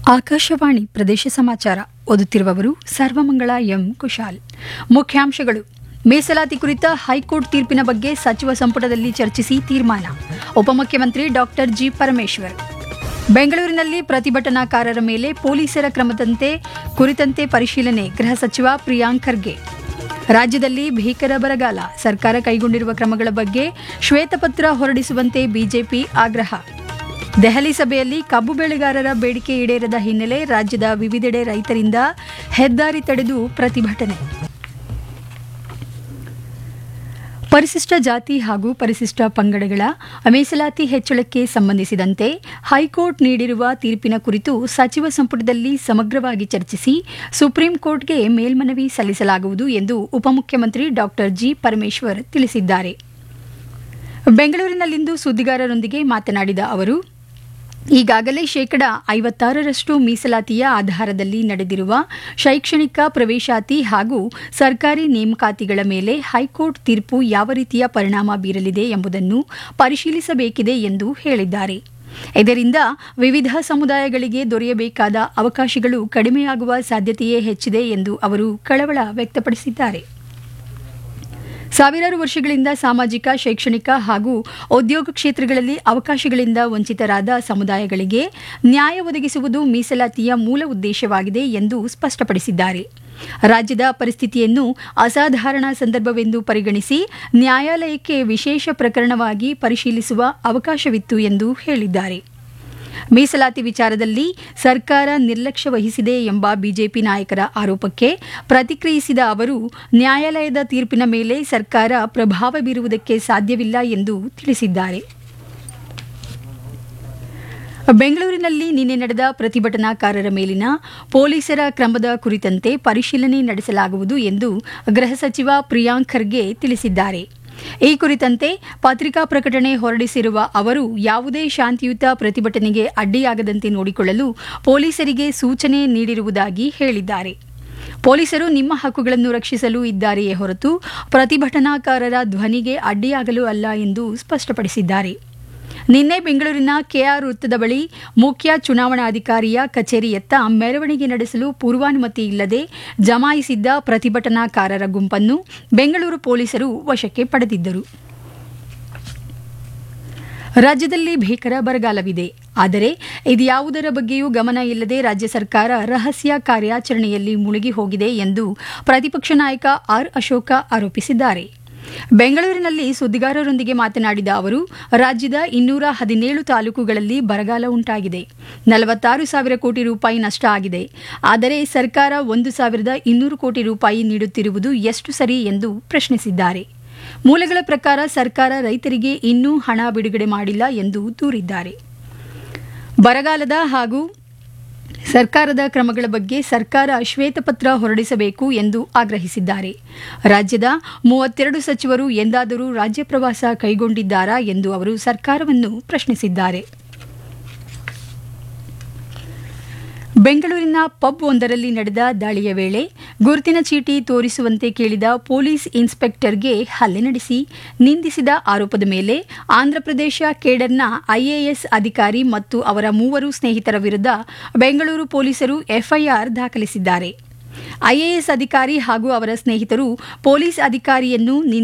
ಆಕಾಶವಾಣಿ ಪ್ರದೇಶ ಸಮಾಚಾರ ಓದುತ್ತಿರುವವರು ಸರ್ವಮಂಗಳ ಎಂ ಕುಶಾಲ್ ಮುಖ್ಯಾಂಶಗಳು ಮೀಸಲಾತಿ ಕುರಿತ ಹೈಕೋರ್ಟ್ ತೀರ್ಪಿನ ಬಗ್ಗೆ ಸಚಿವ ಸಂಪುಟದಲ್ಲಿ ಚರ್ಚಿಸಿ ತೀರ್ಮಾನ ಉಪಮುಖ್ಯಮಂತ್ರಿ ಡಾಕ್ಟರ್ ಜಿ ಪರಮೇಶ್ವರ್ ಬೆಂಗಳೂರಿನಲ್ಲಿ ಪ್ರತಿಭಟನಾಕಾರರ ಮೇಲೆ ಪೊಲೀಸರ ಕ್ರಮದಂತೆ ಕುರಿತಂತೆ ಪರಿಶೀಲನೆ ಗೃಹ ಸಚಿವ ಪ್ರಿಯಾಂಕ್ ಖರ್ಗೆ ರಾಜ್ಯದಲ್ಲಿ ಭೀಕರ ಬರಗಾಲ ಸರ್ಕಾರ ಕೈಗೊಂಡಿರುವ ಕ್ರಮಗಳ ಬಗ್ಗೆ ಶ್ವೇತಪತ್ರ ಹೊರಡಿಸುವಂತೆ ಬಿಜೆಪಿ ಆಗ್ರಹ ದೆಹಲಿ ಸಭೆಯಲ್ಲಿ ಕಬ್ಬು ಬೆಳೆಗಾರರ ಬೇಡಿಕೆ ಈಡೇರದ ಹಿನ್ನೆಲೆ ರಾಜ್ಯದ ವಿವಿಧೆಡೆ ರೈತರಿಂದ ಹೆದ್ದಾರಿ ತಡೆದು ಪ್ರತಿಭಟನೆ ಪರಿಶಿಷ್ಟ ಜಾತಿ ಹಾಗೂ ಪರಿಶಿಷ್ಟ ಪಂಗಡಗಳ ಮೀಸಲಾತಿ ಹೆಚ್ಚಳಕ್ಕೆ ಸಂಬಂಧಿಸಿದಂತೆ ಹೈಕೋರ್ಟ್ ನೀಡಿರುವ ತೀರ್ಪಿನ ಕುರಿತು ಸಚಿವ ಸಂಪುಟದಲ್ಲಿ ಸಮಗ್ರವಾಗಿ ಚರ್ಚಿಸಿ ಸುಪ್ರೀಂ ಕೋರ್ಟ್ಗೆ ಮೇಲ್ಮನವಿ ಸಲ್ಲಿಸಲಾಗುವುದು ಎಂದು ಉಪಮುಖ್ಯಮಂತ್ರಿ ಡಾಕ್ಟರ್ ಜಿ ಪರಮೇಶ್ವರ್ ತಿಳಿಸಿದ್ದಾರೆ ಬೆಂಗಳೂರಿನಲ್ಲಿಂದು ಸುದ್ದಿಗಾರರೊಂದಿಗೆ ಮಾತನಾಡಿದ ಅವರು ಈಗಾಗಲೇ ಶೇಕಡ ಐವತ್ತಾರರಷ್ಟು ಮೀಸಲಾತಿಯ ಆಧಾರದಲ್ಲಿ ನಡೆದಿರುವ ಶೈಕ್ಷಣಿಕ ಪ್ರವೇಶಾತಿ ಹಾಗೂ ಸರ್ಕಾರಿ ನೇಮಕಾತಿಗಳ ಮೇಲೆ ಹೈಕೋರ್ಟ್ ತೀರ್ಪು ಯಾವ ರೀತಿಯ ಪರಿಣಾಮ ಬೀರಲಿದೆ ಎಂಬುದನ್ನು ಪರಿಶೀಲಿಸಬೇಕಿದೆ ಎಂದು ಹೇಳಿದ್ದಾರೆ ಇದರಿಂದ ವಿವಿಧ ಸಮುದಾಯಗಳಿಗೆ ದೊರೆಯಬೇಕಾದ ಅವಕಾಶಗಳು ಕಡಿಮೆಯಾಗುವ ಸಾಧ್ಯತೆಯೇ ಹೆಚ್ಚಿದೆ ಎಂದು ಅವರು ಕಳವಳ ವ್ಯಕ್ತಪಡಿಸಿದ್ದಾರೆ ಸಾವಿರಾರು ವರ್ಷಗಳಿಂದ ಸಾಮಾಜಿಕ ಶೈಕ್ಷಣಿಕ ಹಾಗೂ ಉದ್ಯೋಗ ಕ್ಷೇತ್ರಗಳಲ್ಲಿ ಅವಕಾಶಗಳಿಂದ ವಂಚಿತರಾದ ಸಮುದಾಯಗಳಿಗೆ ನ್ಯಾಯ ಒದಗಿಸುವುದು ಮೀಸಲಾತಿಯ ಮೂಲ ಉದ್ದೇಶವಾಗಿದೆ ಎಂದು ಸ್ಪಷ್ಟಪಡಿಸಿದ್ದಾರೆ ರಾಜ್ಯದ ಪರಿಸ್ಥಿತಿಯನ್ನು ಅಸಾಧಾರಣ ಸಂದರ್ಭವೆಂದು ಪರಿಗಣಿಸಿ ನ್ಯಾಯಾಲಯಕ್ಕೆ ವಿಶೇಷ ಪ್ರಕರಣವಾಗಿ ಪರಿಶೀಲಿಸುವ ಅವಕಾಶವಿತ್ತು ಎಂದು ಹೇಳಿದ್ದಾರೆ ಮೀಸಲಾತಿ ವಿಚಾರದಲ್ಲಿ ಸರ್ಕಾರ ನಿರ್ಲಕ್ಷ್ಯ ವಹಿಸಿದೆ ಎಂಬ ಬಿಜೆಪಿ ನಾಯಕರ ಆರೋಪಕ್ಕೆ ಪ್ರತಿಕ್ರಿಯಿಸಿದ ಅವರು ನ್ಯಾಯಾಲಯದ ತೀರ್ಪಿನ ಮೇಲೆ ಸರ್ಕಾರ ಪ್ರಭಾವ ಬೀರುವುದಕ್ಕೆ ಸಾಧ್ಯವಿಲ್ಲ ಎಂದು ತಿಳಿಸಿದ್ದಾರೆ ಬೆಂಗಳೂರಿನಲ್ಲಿ ನಿನ್ನೆ ನಡೆದ ಪ್ರತಿಭಟನಾಕಾರರ ಮೇಲಿನ ಪೊಲೀಸರ ಕ್ರಮದ ಕುರಿತಂತೆ ಪರಿಶೀಲನೆ ನಡೆಸಲಾಗುವುದು ಎಂದು ಗೃಹ ಸಚಿವ ಪ್ರಿಯಾಂಕ್ ಖರ್ಗೆ ತಿಳಿಸಿದ್ದಾರೆ ಈ ಕುರಿತಂತೆ ಪತ್ರಿಕಾ ಪ್ರಕಟಣೆ ಹೊರಡಿಸಿರುವ ಅವರು ಯಾವುದೇ ಶಾಂತಿಯುತ ಪ್ರತಿಭಟನೆಗೆ ಅಡ್ಡಿಯಾಗದಂತೆ ನೋಡಿಕೊಳ್ಳಲು ಪೊಲೀಸರಿಗೆ ಸೂಚನೆ ನೀಡಿರುವುದಾಗಿ ಹೇಳಿದ್ದಾರೆ ಪೊಲೀಸರು ನಿಮ್ಮ ಹಕ್ಕುಗಳನ್ನು ರಕ್ಷಿಸಲು ಇದ್ದಾರೆಯೇ ಹೊರತು ಪ್ರತಿಭಟನಾಕಾರರ ಧ್ವನಿಗೆ ಅಡ್ಡಿಯಾಗಲು ಅಲ್ಲ ಎಂದು ಸ್ಪಷ್ಟಪಡಿಸಿದ್ದಾರೆ ನಿನ್ನೆ ಬೆಂಗಳೂರಿನ ಕೆಆರ್ ವೃತ್ತದ ಬಳಿ ಮುಖ್ಯ ಚುನಾವಣಾಧಿಕಾರಿಯ ಕಚೇರಿಯತ್ತ ಮೆರವಣಿಗೆ ನಡೆಸಲು ಪೂರ್ವಾನುಮತಿ ಇಲ್ಲದೆ ಜಮಾಯಿಸಿದ್ದ ಪ್ರತಿಭಟನಾಕಾರರ ಗುಂಪನ್ನು ಬೆಂಗಳೂರು ಪೊಲೀಸರು ವಶಕ್ಕೆ ಪಡೆದಿದ್ದರು ರಾಜ್ಯದಲ್ಲಿ ಭೀಕರ ಬರಗಾಲವಿದೆ ಆದರೆ ಇದ್ಯಾವುದರ ಬಗ್ಗೆಯೂ ಗಮನ ಇಲ್ಲದೆ ರಾಜ್ಯ ಸರ್ಕಾರ ರಹಸ್ಯ ಕಾರ್ಯಾಚರಣೆಯಲ್ಲಿ ಮುಳುಗಿ ಹೋಗಿದೆ ಎಂದು ಪ್ರತಿಪಕ್ಷ ನಾಯಕ ಆರ್ ಅಶೋಕ ಆರೋಪಿಸಿದ್ದಾರೆ ಬೆಂಗಳೂರಿನಲ್ಲಿ ಸುದ್ದಿಗಾರರೊಂದಿಗೆ ಮಾತನಾಡಿದ ಅವರು ರಾಜ್ಯದ ಇನ್ನೂರ ಹದಿನೇಳು ತಾಲೂಕುಗಳಲ್ಲಿ ಬರಗಾಲ ಉಂಟಾಗಿದೆ ನಲವತ್ತಾರು ಸಾವಿರ ಕೋಟಿ ರೂಪಾಯಿ ನಷ್ಟ ಆಗಿದೆ ಆದರೆ ಸರ್ಕಾರ ಒಂದು ಸಾವಿರದ ಇನ್ನೂರು ಕೋಟಿ ರೂಪಾಯಿ ನೀಡುತ್ತಿರುವುದು ಎಷ್ಟು ಸರಿ ಎಂದು ಪ್ರಶ್ನಿಸಿದ್ದಾರೆ ಮೂಲಗಳ ಪ್ರಕಾರ ಸರ್ಕಾರ ರೈತರಿಗೆ ಇನ್ನೂ ಹಣ ಬಿಡುಗಡೆ ಮಾಡಿಲ್ಲ ಎಂದು ದೂರಿದ್ದಾರೆ ಬರಗಾಲದ ಹಾಗೂ ಸರ್ಕಾರದ ಕ್ರಮಗಳ ಬಗ್ಗೆ ಸರ್ಕಾರ ಶ್ವೇತಪತ್ರ ಹೊರಡಿಸಬೇಕು ಎಂದು ಆಗ್ರಹಿಸಿದ್ದಾರೆ ರಾಜ್ಯದ ಮೂವತ್ತೆರಡು ಸಚಿವರು ಎಂದಾದರೂ ರಾಜ್ಯ ಪ್ರವಾಸ ಕೈಗೊಂಡಿದ್ದಾರಾ ಎಂದು ಅವರು ಸರ್ಕಾರವನ್ನು ಪ್ರಶ್ನಿಸಿದ್ದಾರೆ ಬೆಂಗಳೂರಿನ ಪಬ್ ಒಂದರಲ್ಲಿ ನಡೆದ ದಾಳಿಯ ವೇಳೆ ಗುರುತಿನ ಚೀಟಿ ತೋರಿಸುವಂತೆ ಕೇಳಿದ ಪೊಲೀಸ್ ಇನ್ಸ್ಪೆಕ್ಟರ್ಗೆ ಹಲ್ಲೆ ನಡೆಸಿ ನಿಂದಿಸಿದ ಆರೋಪದ ಮೇಲೆ ಆಂಧ್ರಪ್ರದೇಶ ಕೇಡರ್ನ ಐಎಎಸ್ ಅಧಿಕಾರಿ ಮತ್ತು ಅವರ ಮೂವರು ಸ್ನೇಹಿತರ ವಿರುದ್ಧ ಬೆಂಗಳೂರು ಪೊಲೀಸರು ಎಫ್ಐಆರ್ ದಾಖಲಿಸಿದ್ದಾರೆ ಐಎಎಸ್ ಅಧಿಕಾರಿ ಹಾಗೂ ಅವರ ಸ್ನೇಹಿತರು ಪೊಲೀಸ್ ಅಧಿಕಾರಿಯನ್ನು